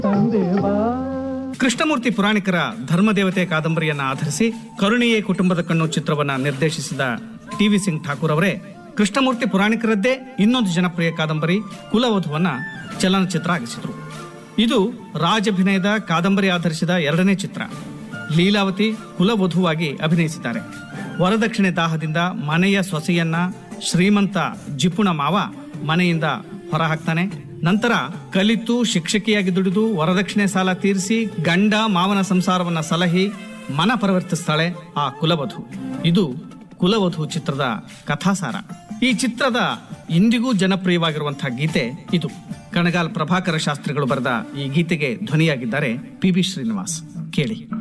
ಕೃಷ್ಣಮೂರ್ತಿ ಪುರಾಣಿಕರ ಧರ್ಮದೇವತೆ ಕಾದಂಬರಿಯನ್ನ ಆಧರಿಸಿ ಕರುಣೆಯೇ ಕುಟುಂಬದ ಕಣ್ಣು ಚಿತ್ರವನ್ನ ನಿರ್ದೇಶಿಸಿದ ಟಿವಿ ಸಿಂಗ್ ಠಾಕೂರ್ ಅವರೇ ಕೃಷ್ಣಮೂರ್ತಿ ಪುರಾಣಿಕರದ್ದೇ ಇನ್ನೊಂದು ಜನಪ್ರಿಯ ಕಾದಂಬರಿ ಕುಲವಧುವನ್ನ ಚಲನಚಿತ್ರ ಆಗಿಸಿದ್ರು ಇದು ರಾಜಭಿನಯದ ಕಾದಂಬರಿ ಆಧರಿಸಿದ ಎರಡನೇ ಚಿತ್ರ ಲೀಲಾವತಿ ಕುಲವಧುವಾಗಿ ಅಭಿನಯಿಸಿದ್ದಾರೆ ವರದಕ್ಷಿಣೆ ದಾಹದಿಂದ ಮನೆಯ ಸೊಸೆಯನ್ನ ಶ್ರೀಮಂತ ಜಿಪುಣ ಮಾವ ಮನೆಯಿಂದ ಹೊರಹಾಕ್ತಾನೆ ನಂತರ ಕಲಿತು ಶಿಕ್ಷಕಿಯಾಗಿ ದುಡಿದು ವರದಕ್ಷಿಣೆ ಸಾಲ ತೀರಿಸಿ ಗಂಡ ಮಾವನ ಸಂಸಾರವನ್ನ ಸಲಹಿ ಮನ ಪರಿವರ್ತಿಸ್ತಾಳೆ ಆ ಕುಲವಧು ಇದು ಕುಲವಧು ಚಿತ್ರದ ಕಥಾಸಾರ ಈ ಚಿತ್ರದ ಇಂದಿಗೂ ಜನಪ್ರಿಯವಾಗಿರುವಂತಹ ಗೀತೆ ಇದು ಕಣಗಾಲ್ ಪ್ರಭಾಕರ ಶಾಸ್ತ್ರಿಗಳು ಬರೆದ ಈ ಗೀತೆಗೆ ಧ್ವನಿಯಾಗಿದ್ದಾರೆ ಪಿ ಬಿ ಶ್ರೀನಿವಾಸ್ ಕೇಳಿ